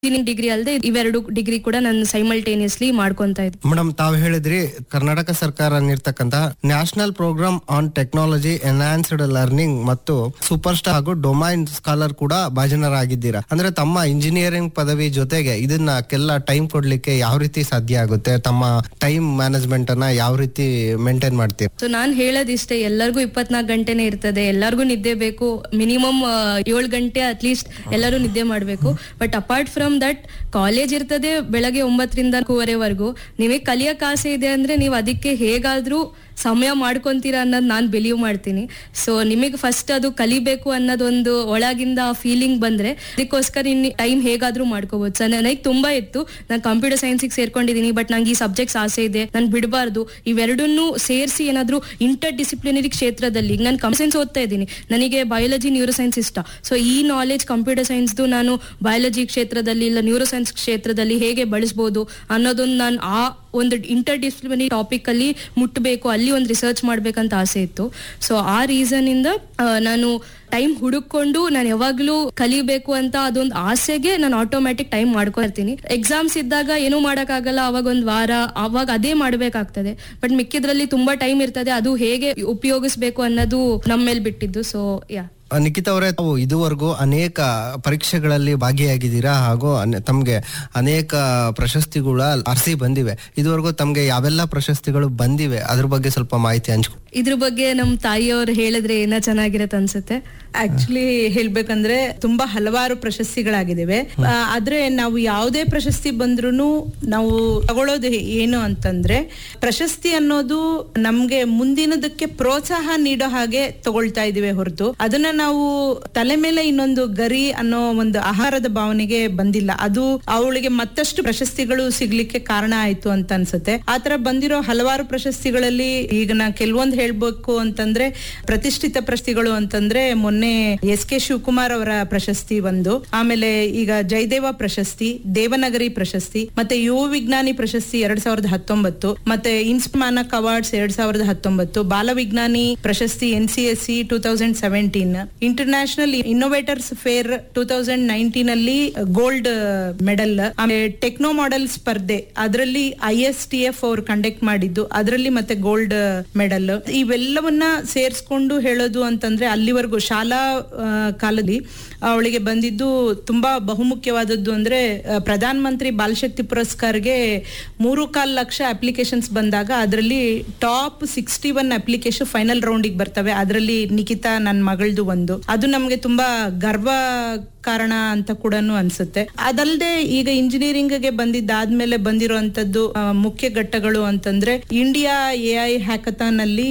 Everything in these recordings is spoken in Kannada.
ಇಂಜಿನಿಯರಿಂಗ್ ಡಿಗ್ರಿ ಅಲ್ಲದೆ ಇವೆರಡು ಡಿಗ್ರಿ ಕೂಡ ನಾನು ಸೈಮಲ್ಟೇನಿಯಸ್ಲಿ ಮಾಡ್ಕೊಂತ ಇದ್ದೆ ಮೇಡಮ್ ತಾವು ಹೇಳಿದ್ರಿ ಕರ್ನಾಟಕ ಸರ್ಕಾರ ನೀಡ್ತಕ್ಕಂತ national program on technology enhanced learning ಮತ್ತು ಸೂಪರ್ ಸ್ಟಾರ್ ಹಾಗೂ ಡೊಮೈನ್ ಸ್ಕಾಲರ್ ಕೂಡ ಭಾಜನರಾಗಿದ್ದೀರಾ ಅಂದ್ರೆ ತಮ್ಮ ಇಂಜಿನಿಯರಿಂಗ್ ಪದವಿ ಜೊತೆಗೆ ಇದನ್ನಕ್ಕೆಲ್ಲ ಟೈಮ್ ಕೊಡ್ಲಿಕ್ಕೆ ಯಾವ ರೀತಿ ಸಾಧ್ಯ ಆಗುತ್ತೆ ತಮ್ಮ ಟೈಮ್ ಮ್ಯಾನೇಜ್ಮೆಂಟ್ ಅನ್ನ ಯಾವ ರೀತಿ ಮೇಂಟೈನ್ ಮಾಡ್ತೀರಾ ಸೊ ನಾನ್ ಹೇಳೋದಿಷ್ಟೇ ಎಲ್ಲರಿಗೂ ಇಪ್ಪತ್ನಾಲ್ಕು ಗಂಟೆನೇ ಇರ್ತದೆ ಎಲ್ಲರಿಗೂ ನಿದ್ದೆ ಬೇಕು ಮಿನಿಮಮ್ ಏಳು ಗಂಟೆ ಅಟ್ಲೀಸ್ಟ್ ಎಲ್ಲರೂ ನಿದ್ದೆ ಮಾಡಬೇಕು but apart from that college ಇರ್ತದೆ ಬೆಳಗ್ಗೆ ಒಂಬತ್ತರಿಂದ ಕೂವರೆವರೆಗೂ ನಿಮಗೆ ಕಲಿಯಕ್ ಆಸೆ ಇದೆ ಅಂದ್ರೆ ನೀವು ಅದಕ್ಕೆ ಹೇಗಾದ್ರೂ ಸಮಯ ಮಾಡ್ಕೊಂತೀರಾ ಅನ್ನೋದು ನಾನು ಬಿಲೀವ್ ಮಾಡ್ತೀನಿ ಸೊ ನಿಮಗೆ ಫಸ್ಟ್ ಅದು ಕಲಿಬೇಕು ಅನ್ನೋದೊಂದು ಒಳಗಿಂದ ಆ ಫೀಲಿಂಗ್ ಬಂದ್ರೆ ಅದಕ್ಕೋಸ್ಕರ ಇನ್ನು ಟೈಮ್ ಹೇಗಾದ್ರೂ ಮಾಡ್ಕೋಬಹುದು ಸೊ ನನಗೆ ತುಂಬಾ ಇತ್ತು ನಾನು ಕಂಪ್ಯೂಟರ್ ಸೈನ್ಸಿಗೆ ಸೇರ್ಕೊಂಡಿದ್ದೀನಿ ಬಟ್ ನಂಗೆ ಈ ಸಬ್ಜೆಕ್ಟ್ಸ್ ಆಸೆ ಇದೆ ನಾನು ಬಿಡಬಾರ್ದು ಇವೆರಡನ್ನೂ ಸೇರಿಸಿ ಏನಾದ್ರೂ ಇಂಟರ್ ಡಿಸಿಪ್ಲಿನರಿ ಕ್ಷೇತ್ರದಲ್ಲಿ ನಾನು ಕಂಪ್ಯೂಟರ್ ಓದ್ತಾ ಇದ್ದೀನಿ ನನಗೆ ಬಯಾಲಜಿ ನ್ಯೂರೋ ಸೈನ್ಸ್ ಇಷ್ಟ ಸೊ ಈ ನಾಲೆಜ್ ಕಂಪ್ಯೂಟರ್ ಸೈನ್ಸ್ದು ನಾನು ಬಯಾಲಜಿ ಕ್ಷೇತ್ರದಲ್ಲಿ ಇಲ್ಲ ನ್ಯೂರೋ ಸೈನ್ಸ್ ಕ್ಷೇತ್ರದಲ್ಲಿ ಹೇಗೆ ಬಳಸ್ಬೋದು ಅನ್ನೋದೊಂದು ನಾನು ಆ ಒಂದು ಇಂಟರ್ ಡಿಸಿಪ್ಲಿನರಿ ಟಾಪಿಕ್ ಅಲ್ಲಿ ಮುಟ್ಟಬೇಕು ಅಲ್ಲಿ ಒಂದು ರಿಸರ್ಚ್ ಮಾಡ್ಬೇಕಂತ ಆಸೆ ಇತ್ತು ಸೊ ಆ ರೀಸನ್ ಇಂದ ಆ, ನಾನು ಟೈಮ್ ಹುಡುಕೊಂಡು ನಾನು ಯಾವಾಗ್ಲೂ ಕಲಿಬೇಕು ಅಂತ ಅದೊಂದು ಆಸೆಗೆ ನಾನು ಆಟೋಮ್ಯಾಟಿಕ್ ಟೈಮ್ ಮಾಡ್ಕೊಳ್ತೀನಿ ಎಕ್ಸಾಮ್ಸ್ ಇದ್ದಾಗ ಏನೂ ಮಾಡಕ್ಕಾಗಲ್ಲ ಅವಾಗ ಒಂದ್ ವಾರ ಅವಾಗ ಅದೇ ಮಾಡ್ಬೇಕಾಗ್ತದೆ ಬಟ್ ಮಿಕ್ಕಿದ್ರಲ್ಲಿ ತುಂಬಾ ಟೈಮ್ ಇರ್ತದೆ ಅದು ಹೇಗೆ ಉಪಯೋಗಿಸ್ಬೇಕು ಅನ್ನೋದು ನಮ್ಮ ಮೇಲೆ ಬಿಟ್ಟಿದ್ದು ಸೊ ಯಾ ಆ, ನಿಖಿತ್ ಅವರೇ ತಾವು ಇದುವರೆಗೂ ಅನೇಕ ಪರೀಕ್ಷೆಗಳಲ್ಲಿ ಭಾಗಿಯಾಗಿದ್ದೀರಾ ಹಾಗೂ ಅನೆ- ತಮ್ಗೆ ಅನೇಕ ಪ್ರಶಸ್ತಿಗಳ ಅರಸಿ ಬಂದಿವೆ ಇದುವರೆಗೂ ತಮ್ಗೆ ಯಾವೆಲ್ಲ ಪ್ರಶಸ್ತಿಗಳು ಬಂದಿವೆ ಅದ್ರ ಬಗ್ಗೆ ಸ್ವಲ್ಪ ಮಾಹಿತಿ ಹಂಚ್ಕೊ ಇದ್ರ ಬಗ್ಗೆ ನಮ್ಮ ತಾಯಿಯವ್ರು ಹೇಳಿದ್ರೆ ಏನ ಚೆನ್ನಾಗಿರತ್ತೆ ಅನ್ಸುತ್ತೆ ಆಕ್ಚುಲಿ ಹೇಳ್ಬೇಕಂದ್ರೆ ತುಂಬಾ ಹಲವಾರು ಪ್ರಶಸ್ತಿಗಳಾಗಿದ್ದಾವೆ ಆ, ಆದ್ರೆ ನಾವು ಯಾವುದೇ ಪ್ರಶಸ್ತಿ ಬಂದ್ರೂ ನಾವು ತಗೊಳ್ಳೋದು ಏನು ಅಂತಂದ್ರೆ ಪ್ರಶಸ್ತಿ ಅನ್ನೋದು ನಮ್ಗೆ ಮುಂದಿನದಕ್ಕೆ ಪ್ರೋತ್ಸಾಹ ನೀಡೋ ಹಾಗೆ ತಗೊಳ್ತಾ ಇದೀವಿ ಹೊರತು ಅದನ್ನ ನಾವು ತಲೆ ಮೇಲೆ ಇನ್ನೊಂದು ಗರಿ ಅನ್ನೋ ಒಂದು ಆಹಾರದ ಭಾವನೆಗೆ ಬಂದಿಲ್ಲ ಅದು ಅವಳಿಗೆ ಮತ್ತಷ್ಟು ಪ್ರಶಸ್ತಿಗಳು ಸಿಗ್ಲಿಕ್ಕೆ ಕಾರಣ ಆಯ್ತು ಅಂತ ಅನ್ಸುತ್ತೆ ಆತರ ಬಂದಿರೋ ಹಲವಾರು ಪ್ರಶಸ್ತಿಗಳಲ್ಲಿ ಈಗ ನಾ ಕೆಲವೊಂದು ಹೇಳ್ಬೇಕು ಅಂತಂದ್ರೆ ಪ್ರತಿಷ್ಠಿತ ಪ್ರಶಸ್ತಿಗಳು ಅಂತಂದ್ರೆ ಮೊನ್ನೆ ಎಸ್ ಕೆ ಶಿವಕುಮಾರ್ ಅವರ ಪ್ರಶಸ್ತಿ ಒಂದು ಆಮೇಲೆ ಈಗ ಜಯದೇವ ಪ್ರಶಸ್ತಿ ದೇವನಗರಿ ಪ್ರಶಸ್ತಿ ಮತ್ತೆ ಯುವ ವಿಜ್ಞಾನಿ ಪ್ರಶಸ್ತಿ ಎರಡ್ ಸಾವಿರದ ಹತ್ತೊಂಬತ್ತು ಮತ್ತೆ ಇನ್ಸ್ಮಾನಕ್ ಅವಾರ್ಡ್ಸ್ ಎರಡ್ ಸಾವಿರದ ಹತ್ತೊಂಬತ್ತು ಬಾಲ ವಿಜ್ಞಾನಿ ಪ್ರಶಸ್ತಿ N C S C two thousand seventeen international innovators fair two thousand nineteen ಅಲ್ಲಿ ಗೋಲ್ಡ್ ಮೆಡಲ್ ಆಮೇಲೆ ಟೆಕ್ನೋ ಮಾಡೆಲ್ ಸ್ಪರ್ಧೆ ಅದರಲ್ಲಿ ಐ ಎಸ್ ಟಿ ಎಫ್ ಅವ್ರು ಕಂಡಕ್ಟ್ ಮಾಡಿದ್ದು ಅದರಲ್ಲಿ ಮತ್ತೆ ಗೋಲ್ಡ್ ಮೆಡಲ್ ಇವೆಲ್ಲವನ್ನ ಸೇರಿಸ್ಕೊಂಡು ಹೇಳೋದು ಅಂತಂದ್ರೆ ಅಲ್ಲಿವರೆಗೂ ಶಾಲಾ ಆ, ಕಾಲದಲ್ಲಿ ಅವಳಿಗೆ ಬಂದಿದ್ದು ತುಂಬಾ ಬಹುಮುಖ್ಯವಾದದ್ದು ಅಂದ್ರೆ ಆ, ಪ್ರಧಾನ ಮಂತ್ರಿ ಬಾಲಶಕ್ತಿ ಪುರಸ್ಕಾರ್ಗೆ ಮೂರು ಕಾಲ್ ಲಕ್ಷ ಅಪ್ಲಿಕೇಶನ್ಸ್ ಬಂದಾಗ ಅದರಲ್ಲಿ top sixty one application final ರೌಂಡಿಗೆ ಬರ್ತವೆ ಅದರಲ್ಲಿ ನಿಖಿತಾ ನನ್ನ ಮಗಳದು ಒಂದು ಅದು ನಮ್ಗೆ ತುಂಬಾ ಗರ್ವ ಕಾರಣ ಅಂತ ಕೂಡ ಅನ್ಸುತ್ತೆ ಅದಲ್ಲದೆ ಈಗ ಇಂಜಿನಿಯರಿಂಗ್ ಗೆ ಬಂದಿದ್ದಾದ್ಮೇಲೆ ಬಂದಿರುವಂತದ್ದು ಆ, ಮುಖ್ಯ ಘಟ್ಟಗಳು ಅಂತಂದ್ರೆ ಇಂಡಿಯಾ ಎ ಐ ಹ್ಯಾಕಥಾನ್ ಅಲ್ಲಿ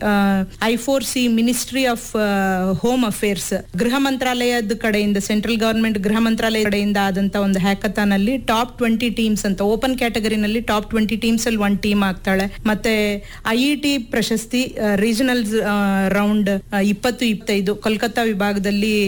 I four C ministry of home affairs ಗೃಹ ಮಂತ್ರಾಲಯದ ಕಡೆಯಿಂದ ಸೆಂಟ್ರಲ್ ಗವರ್ಮೆಂಟ್ ಗೃಹ ಮಂತ್ರಾಲಯ ಕಡೆಯಿಂದ ಆದಂತ ಒಂದು ಹ್ಯಾಕಥಾನ್ ಅಲ್ಲಿ ಟಾಪ್ ಟ್ವೆಂಟಿ ಟೀಮ್ಸ್ ಅಂತ ಓಪನ್ ಕ್ಯಾಟಗರಿನಲ್ಲಿ ಟಾಪ್ ಟ್ವೆಂಟಿ ಟೀಮ್ಸ್ ಅಲ್ಲಿ ಒನ್ ಟೀಮ್ ಆಗ್ತಾಳೆ ಮತ್ತೆ ಐ ಇ ಟಿ ಪ್ರಶಸ್ತಿ ರೀಜನಲ್ ರೌಂಡ್ ಇಪ್ಪತ್ತು ಇಪ್ಪತ್ತೈದು ಕೋಲ್ಕತ್ತಾ ವಿಭಾಗದಲ್ಲಿ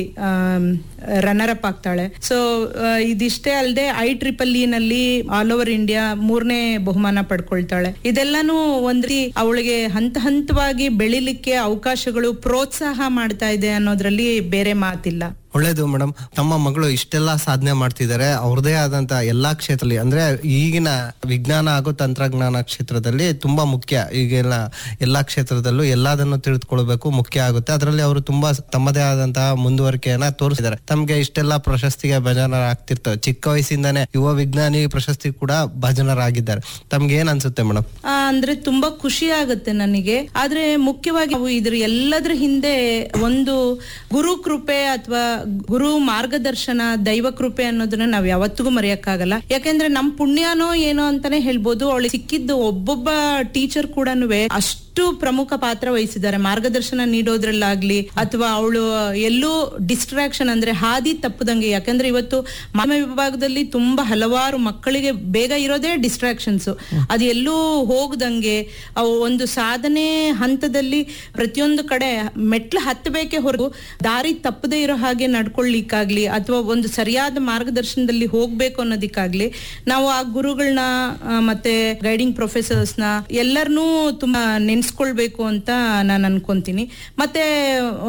ರನ್ನರ್ ಅಪ್ ಆಗ್ತಾಳೆ ಸೊ ಇದಿಷ್ಟೇ ಅಲ್ಲದೆ ಐ ಟ್ರಿಪಲ್ ಇ ನಲ್ಲಿ ಆಲ್ ಓವರ್ ಇಂಡಿಯಾ ಮೂರನೇ ಬಹುಮಾನ ಪಡ್ಕೊಳ್ತಾಳೆ ಇದೆಲ್ಲಾನು ಒಂದ್ ರೀತಿ ಅವಳಿಗೆ ಹಂತ ಹಂತವಾಗಿ ಬೆಳಿಲಿಕ್ಕೆ ಅವಕಾಶಗಳು ಪ್ರೋತ್ಸಾಹ ಮಾಡ್ತಾ ಇದೆ ಅನ್ನೋದ್ರಲ್ಲಿ ಬೇರೆ ಮಾತಿಲ್ಲ ಒಳ್ಳೇದು ಮೇಡಮ್ ತಮ್ಮ ಮಗಳು ಇಷ್ಟೆಲ್ಲ ಸಾಧನೆ ಮಾಡ್ತಿದ್ದಾರೆ ಅವ್ರದೇ ಆದಂತ ಎಲ್ಲಾ ಕ್ಷೇತ್ರದಲ್ಲಿ ಅಂದ್ರೆ ಈಗಿನ ವಿಜ್ಞಾನ ಹಾಗೂ ತಂತ್ರಜ್ಞಾನ ಕ್ಷೇತ್ರದಲ್ಲಿ ತುಂಬಾ ಮುಖ್ಯ ಈಗೆಲ್ಲ ಎಲ್ಲಾ ಕ್ಷೇತ್ರದಲ್ಲೂ ಎಲ್ಲದನ್ನು ತಿಳಿದುಕೊಳ್ಬೇಕು ಮುಖ್ಯ ಆಗುತ್ತೆ ಅದರಲ್ಲಿ ಅವರು ತುಂಬಾ ತಮ್ಮದೇ ಆದಂತಹ ಮುಂದುವರಿಕೆಯನ್ನ ತೋರಿಸಿದ್ದಾರೆ ತಮ್ಗೆ ಇಷ್ಟೆಲ್ಲ ಪ್ರಶಸ್ತಿಗೆ ಭಜನರಾಗ್ತಿರ್ತವೆ ಚಿಕ್ಕ ವಯಸ್ಸಿಂದಾನೇ ಯುವ ವಿಜ್ಞಾನಿ ಪ್ರಶಸ್ತಿ ಕೂಡ ಭಜನರಾಗಿದ್ದಾರೆ ತಮ್ಗೆ ಏನ್ ಅನ್ಸುತ್ತೆ ಮೇಡಮ್ ಆ, ಅಂದ್ರೆ ತುಂಬಾ ಖುಷಿ ಆಗುತ್ತೆ ನನಗೆ ಆದ್ರೆ ಮುಖ್ಯವಾಗಿ ನಾವು ಇದ್ರ ಎಲ್ಲದ್ರ ಹಿಂದೆ ಒಂದು ಗುರು ಕೃಪೆ ಅಥವಾ ಗುರು ಮಾರ್ಗದರ್ಶನ ದೈವ ಕೃಪೆ ಅನ್ನೋದನ್ನ ನಾವ್ ಯಾವತ್ತಿಗೂ ಮರೆಯಕ್ಕಾಗಲ್ಲ ಯಾಕೆಂದ್ರೆ ನಮ್ ಪುಣ್ಯನೋ ಏನೋ ಅಂತಾನೆ ಹೇಳ್ಬೋದು ಅವಳಿಗೆ ಸಿಕ್ಕಿದ್ದು ಒಬ್ಬೊಬ್ಬ ಟೀಚರ್ ಕೂಡ ಅಷ್ಟು ಪ್ರಮುಖ ಪಾತ್ರ ವಹಿಸಿದ್ದಾರೆ ಮಾರ್ಗದರ್ಶನ ನೀಡೋದ್ರಲ್ಲಾಗ್ಲಿ ಅಥವಾ ಅವಳು ಎಲ್ಲೂ ಡಿಸ್ಟ್ರಾಕ್ಷನ್ ಅಂದ್ರೆ ಹಾದಿ ತಪ್ಪದಂಗೆ ಯಾಕಂದ್ರೆ ಇವತ್ತು ಮಾಧ್ಯಮ ವಿಭಾಗದಲ್ಲಿ ತುಂಬಾ ಹಲವಾರು ಮಕ್ಕಳಿಗೆ ಬೇಗ ಇರೋದೇ ಡಿಸ್ಟ್ರಾಕ್ಷನ್ಸ್ ಅದು ಎಲ್ಲೂ ಹೋಗದಂಗೆ ಅವು ಒಂದು ಸಾಧನೆ ಹಂತದಲ್ಲಿ ಪ್ರತಿಯೊಂದು ಕಡೆ ಮೆಟ್ಲು ಹತ್ತಬೇಕೆ ಹೊರತು ದಾರಿ ತಪ್ಪದೇ ಇರೋ ಹಾಗೆ ನಡ್ಕೊಳ್ಳಿಕ್ಕಾಗ್ಲಿ ಅಥವಾ ಒಂದು ಸರಿಯಾದ ಮಾರ್ಗದರ್ಶನದಲ್ಲಿ ಹೋಗ್ಬೇಕು ಅನ್ನೋದಕ್ಕಾಗ್ಲಿ ನಾವು ಆ ಗುರುಗಳನ್ನ ಮತ್ತೆ ಗೈಡಿಂಗ್ ಪ್ರೊಫೆಸರ್ಸ್ನ ಎಲ್ಲರನ್ನೂ ತುಂಬಾ ನೆನ್ಸ್ ಉಳಿಸ್ಕೊಳ್ಬೇಕು ಅಂತ ನಾನು ಅನ್ಕೊಂತೀನಿ ಮತ್ತೆ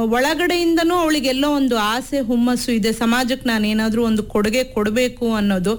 ಒಳಗಡೆಯಿಂದನೂ ಅವಳಿಗೆ ಎಲ್ಲೋ ಒಂದು ಆಸೆ ಹುಮ್ಮಸ್ಸು ಇದೆ ಸಮಾಜಕ್ಕೆ ನಾನು ಏನಾದ್ರೂ ಒಂದು ಕೊಡುಗೆ ಕೊಡಬೇಕು ಅನ್ನೋದು